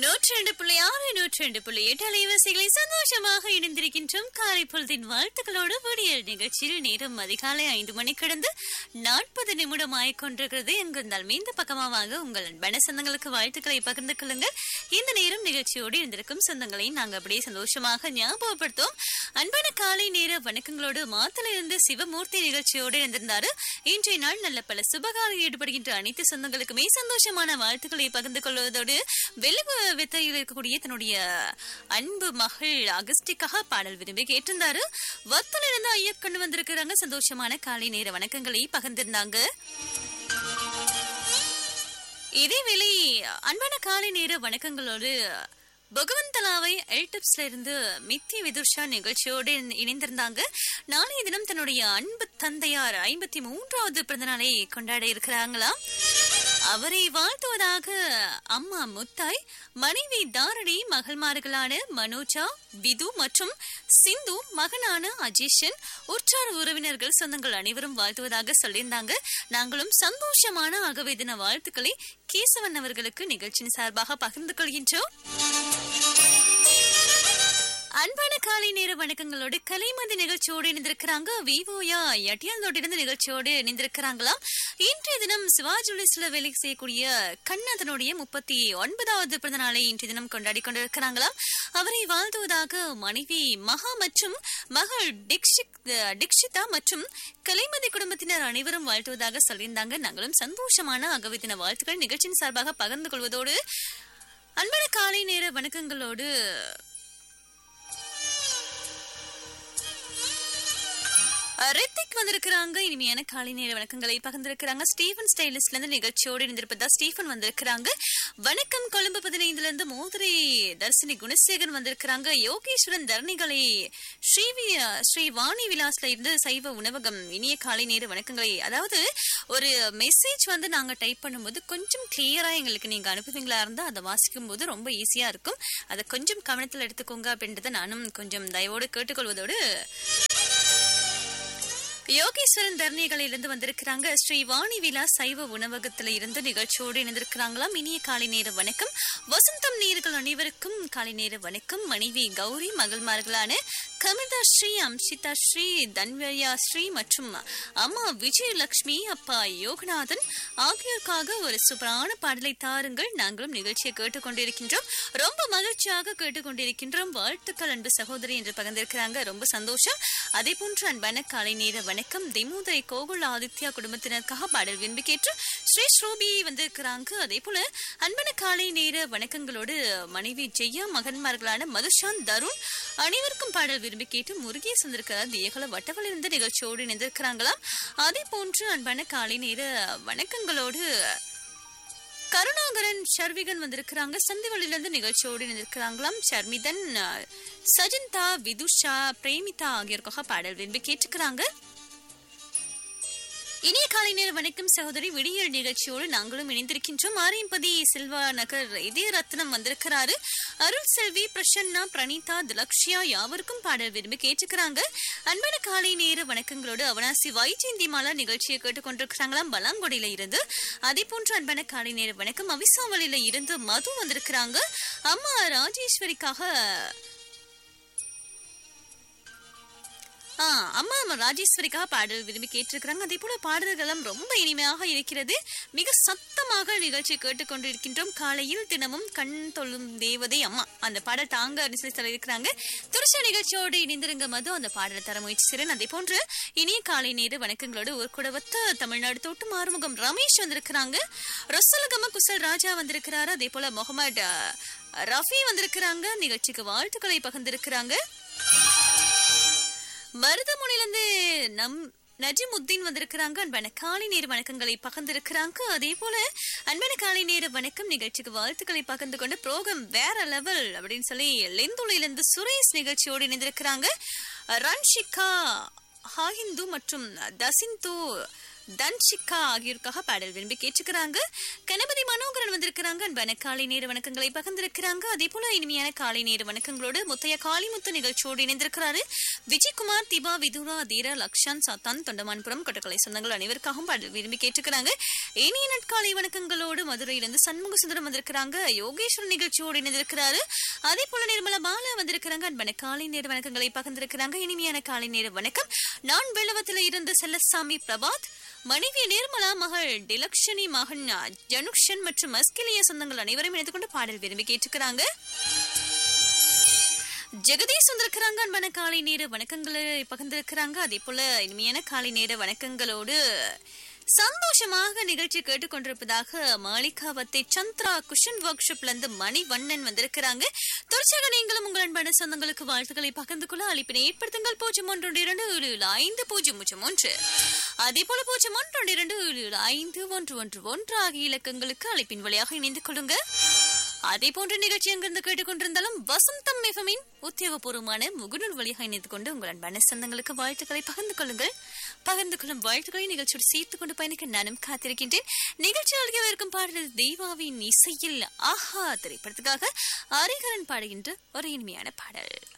நூற்றி ரெண்டு புள்ளி ஆறு நூற்றி ரெண்டு புள்ளி எட்டு அலைவரிசைகளை சந்தோஷமாக இணைந்திருக்கின்றோம் காலை பொழுதின் வாழ்த்துக்களோடு விடியல் நிகழ்ச்சியில் நேரம் அதிகாலை ஐந்து மணி கடந்து நாற்பது நிமிடம் ஆயிக்கொண்டிருக்கிறது எங்கிருந்தாலும் இந்த பக்கமாக உங்கள் அன்பான சொந்தங்களுக்கு வாழ்த்துக்களை பகிர்ந்து கொள்ளுங்கள் இந்த நேரம் நிகழ்ச்சியோடு இருந்திருக்கும் சொந்தங்களை நாங்கள் அப்படியே சந்தோஷமாக ஞாபகப்படுத்துவோம் அன்பான காலை நேர வணக்கங்களோடு மாத்தல இருந்து சிவமூர்த்தி நிகழ்ச்சியோடு இருந்திருந்தாரு இன்றைய நாள் நல்ல பல சுபகாரில் ஈடுபடுகின்ற அனைத்து சொந்தங்களுக்குமே சந்தோஷமான வாழ்த்துக்களை பகிர்ந்து கொள்வதோடு வெள்ளி வித்தையில் இருக்கக்கூடிய தன்னுடைய அன்பு மகள் அகஸ்டிக்காக பாடல் விரும்பி கேட்டிருந்தாரு வத்துல இருந்து ஐயக்கண்ணு வந்திருக்கிறாங்க சந்தோஷமான காலை நேர வணக்கங்களை பகிர்ந்திருந்தாங்க இதேவேளை அன்பான காலை நேர வணக்கங்களோடு பகவந்தலாவை எல்டிப்ஸ்ல இருந்து மித்தி விதுர்ஷா நிகழ்ச்சியோடு இணைந்திருந்தாங்க நாளைய தினம் தன்னுடைய அன்பு தந்தையார் ஐம்பத்தி மூன்றாவது பிறந்தநாளை கொண்டாட இருக்கிறாங்களாம் அவரை வாழ்த்துவதாக அம்மா முத்தாய் மனைவி தாரணி மகள்மார்களான மனோஜா விது மற்றும் சிந்து மகனான அஜீஷன் உற்றார் உறவினர்கள் சொந்தங்கள் அனைவரும் வாழ்த்துவதாக சொல்லியிருந்தாங்க நாங்களும் சந்தோஷமான ஆகவே தின வாழ்த்துக்களை கேசவன் அவர்களுக்கு நிகழ்ச்சியின் சார்பாக பகிர்ந்து கொள்கின்றோம் அன்பான காலை நேர வணக்கங்களோடு கலைமதி நிகழ்ச்சியோடு இணைந்திருக்கிறாங்க விவோயா எட்டியாந்தோடு இருந்து நிகழ்ச்சியோடு இணைந்திருக்கிறாங்களாம் இன்றைய தினம் சிவாஜுலிஸ்ல வேலை செய்யக்கூடிய கண்ணதனுடைய முப்பத்தி ஒன்பதாவது பிறந்த நாளை இன்றைய தினம் கொண்டாடி கொண்டிருக்கிறாங்களாம் அவரை வாழ்த்துவதாக மனைவி மகா மற்றும் மகள் டிக்ஷிதா மற்றும் கலைமதி குடும்பத்தினர் அனைவரும் வாழ்த்துவதாக சொல்லியிருந்தாங்க நாங்களும் சந்தோஷமான அகவித்தின வாழ்த்துக்கள் நிகழ்ச்சியின் சார்பாக பகிர்ந்து கொள்வதோடு அன்பான காலை நேர வணக்கங்களோடு ரித்திக் வந்திருக்கிறாங்க இனிமையான காலை நேர வணக்கங்களை பகிர்ந்திருக்கிறாங்க ஸ்டீஃபன் ஸ்டைலிஸ்ட்ல இருந்து நிகழ்ச்சியோடு இருந்திருப்பதா ஸ்டீஃபன் வந்திருக்கிறாங்க வணக்கம் கொழும்பு பதினைந்துல இருந்து மோதிரை தர்சினி குணசேகரன் வந்திருக்கிறாங்க யோகேஸ்வரன் தரணிகளை ஸ்ரீவி ஸ்ரீ வாணி விலாஸ்ல இருந்து சைவ உணவகம் இனிய காலை நேர வணக்கங்களை அதாவது ஒரு மெசேஜ் வந்து நாங்க டைப் பண்ணும்போது கொஞ்சம் கிளியரா எங்களுக்கு நீங்க அனுப்புவீங்களா இருந்தா அதை வாசிக்கும் போது ரொம்ப ஈஸியா இருக்கும் அதை கொஞ்சம் கவனத்தில் எடுத்துக்கோங்க அப்படின்றத நானும் கொஞ்சம் தயவோடு கேட்டுக்கொள்வதோடு யோகேஸ்வரன் தர்ணிகளிலிருந்து வந்திருக்கிறாங்க ஸ்ரீ வாணி விலா சைவ உணவகத்துல இருந்து நிகழ்ச்சியோடு இணைந்திருக்கிறாங்களாம் இனிய காலை நேர வணக்கம் வசந்தம் நேர்கள் அனைவருக்கும் காலை நேர வணக்கம் மனைவி கௌரி மகள்மார்களான கமிதா ஸ்ரீ அம்சிதா ஸ்ரீ தன்வயா ஸ்ரீ மற்றும் அம்மா விஜயலட்சுமி அப்பா யோகநாதன் ஆகியோருக்காக ஒரு சூப்பரான பாடலை தாருங்கள் நாங்களும் நிகழ்ச்சியை கேட்டுக்கொண்டிருக்கின்றோம் ரொம்ப மகிழ்ச்சியாக கேட்டுக்கொண்டிருக்கின்றோம் வாழ்த்துக்கள் அன்பு சகோதரி என்று பகிர்ந்திருக்கிறாங்க ரொம்ப சந்தோஷம் அதே போன்று அன்பான காலை நேர வணக்கம் திமுதை கோகுல் ஆதித்யா குடும்பத்தினருக்காக பாடல் விரும்பி கேட்டு ஸ்ரீ ஸ்ரூபி வந்திருக்கிறாங்க அதே போல அன்பான காலை நேர வணக்கங்களோடு மனைவி ஜெய்யா மகன்மார்களான மதுஷாந்த் தருண் அனைவருக்கும் பாடல் விரும்பி கேட்டு முருகேஸ் வந்திருக்கிறார் தியகல வட்டவலிருந்து நிகழ்ச்சியோடு இணைந்திருக்கிறாங்களாம் அதே போன்று அன்பான காலை நேர வணக்கங்களோடு கருணாகரன் ஷர்விகன் வந்திருக்கிறாங்க சந்திவழிலிருந்து நிகழ்ச்சியோடு இணைந்திருக்கிறாங்களாம் ஷர்மிதன் சஜந்தா விதுஷா பிரேமிதா ஆகியோருக்காக பாடல் விரும்பி கேட்டுக்கிறாங்க இனிய காலை நேர வணக்கம் சகோதரி விடியல் நிகழ்ச்சியோடு நாங்களும் இணைந்திருக்கின்றோம் ஆரியம்பதி செல்வா நகர் இதய ரத்னம் வந்திருக்கிறாரு அருள் செல்வி பிரசன்னா பிரணீதா திலக்ஷியா யாவருக்கும் பாடல் விரும்பி கேட்டுக்கிறாங்க அன்பான காலை நேர வணக்கங்களோடு அவனாசி வைஜெயந்தி மாலா நிகழ்ச்சியை கேட்டுக்கொண்டிருக்கிறாங்களாம் பலாங்குடியில இருந்து அதே போன்று அன்பான காலை நேர வணக்கம் அவிசாவளியில இருந்து மது வந்திருக்கிறாங்க அம்மா ராஜேஸ்வரிக்காக அம்மா ராஜேஸ்வரிக்காக பாடல் விரும்பி கேட்டிருக்கிறாங்க அதே போல பாடல்களும் ரொம்ப இனிமையாக இருக்கிறது மிக சத்தமாக நிகழ்ச்சி கேட்டுக்கொண்டிருக்கின்றோம் காலையில் தினமும் கண் தொழும் தேவதை அம்மா அந்த பாடல் தாங்க அனுசரித்து இருக்கிறாங்க துரிசா நிகழ்ச்சியோடு இணைந்திருங்க மது அந்த பாடலை தர முயற்சி செய்றேன் அதே போன்று இனிய காலை நேர வணக்கங்களோடு ஒரு குடவத்த தமிழ்நாடு தோட்டம் ஆறுமுகம் ரமேஷ் வந்திருக்கிறாங்க ரொசல்கம குசல் ராஜா வந்திருக்கிறாரு அதே போல முகமது ரஃபி வந்திருக்கிறாங்க நிகழ்ச்சிக்கு வாழ்த்துக்களை பகிர்ந்திருக்கிறாங்க மருதமுனையிலிருந்து நம் நஜிமுத்தீன் வந்திருக்கிறாங்க அன்பான காலை நேர வணக்கங்களை பகிர்ந்திருக்கிறாங்க அதே போல அன்பான காலை நேர வணக்கம் நிகழ்ச்சிக்கு வாழ்த்துக்களை பகிர்ந்து கொண்டு ப்ரோக்ராம் வேற லெவல் அப்படின்னு சொல்லி லெந்துளையிலிருந்து சுரேஷ் நிகழ்ச்சியோடு இணைந்திருக்கிறாங்க ரன்ஷிகா ஹாஹிந்து மற்றும் தசிந்து தன்ஷிகா ஆகியோருக்காக பாடல் விரும்பி கேட்டுக்கிறாங்க கணபதி மனோகரன் வந்திருக்கிறாங்க அன்பான காலை நேர வணக்கங்களை பகிர்ந்திருக்கிறாங்க அதே போல இனிமையான காலை நேர வணக்கங்களோடு முத்தைய காளிமுத்து நிகழ்ச்சியோடு இணைந்திருக்கிறாரு விஜயகுமார் திபா விதுரா தீரா லக்ஷான் சாத்தான் தொண்டமான்புரம் கொட்டக்கலை சொந்தங்கள் அனைவருக்காகவும் பாடல் விரும்பி கேட்டுக்கிறாங்க இனிய நட்காலை வணக்கங்களோடு மதுரையிலிருந்து சண்முக சுந்தரம் வந்திருக்கிறாங்க யோகேஸ்வரன் நிகழ்ச்சியோடு இணைந்திருக்கிறாரு அதே போல நிர்மலா பாலா வந்திருக்கிறாங்க அன்பான காலை நேர வணக்கங்களை பகிர்ந்திருக்கிறாங்க இனிமையான காலை நேர வணக்கம் நான் வெள்ளவத்தில் இருந்து செல்லசாமி பிரபாத் மனைவி நிர்மலா மகள் டிலக்ஷனி மகன் ஜனுக்ஷன் மற்றும் மஸ்கிலிய சொந்தங்கள் அனைவரும் இணைந்து கொண்டு பாடல் விரும்பி கேட்டுக்கிறாங்க ஜெகதீஷ் வந்திருக்கிறாங்க அன்பான காலை நேர வணக்கங்களை பகிர்ந்திருக்கிறாங்க அதே போல இனிமையான காலை நேர வணக்கங்களோடு சந்தோஷமாக நிகழ்ச்சி கேட்டுக்கொண்டிருப்பதாக மாளிகாவத்தை சந்திரா குஷன் ஒர்க் ஷாப்ல இருந்து மணிவண்ணன் வந்திருக்கிறாங்க தொடர்ச்சியாக நீங்களும் உங்கள் அன்பான சொந்தங்களுக்கு வாழ்த்துக்களை பகிர்ந்து கொள்ள அழைப்பினை ஏற்படுத்துங்கள் பூஜ்ஜியம் ஒன்று இரண்டு ஏழு ஏழு ஐந்து பூஜ்ஜியம் பூஜ்ஜியம் ஒன்று அதே போல பூஜ்ஜியம் ஒன்று இரண்டு ஏழு ஏழு ஐந்து ஒன்று ஒன்று ஒன்று ஆகிய இலக்கங்களுக்கு அழைப்பின் வழியாக இணைந்து கொள்ளுங்க அதே போன்ற நிகழ்ச்சி அங்கிருந்து கேட்டுக்கொண்டிருந்தாலும் வசந்தம் மிகமின் உத்தியோகபூர்வமான முகநூல் வழியாக இணைந்து கொண்டு உங்கள் அன்பான சொந்தங்களுக்கு வாழ்த்துக்களை பகிர்ந்து கொள்ளுங்கள் பகிர்ந்து கொள்ளும் வாழ்த்துக்களை நிகழ்ச்சியோடு சேர்த்துக் கொண்டு பயணிக்க நானும் காத்திருக்கின்றேன் நிகழ்ச்சி அழகவிருக்கும் பாடல் தெய்வாவின் இசையில் ஆஹா திரைப்படத்துக்காக அரிகரன் பாடுகின்ற ஒரு இனிமையான பாடல்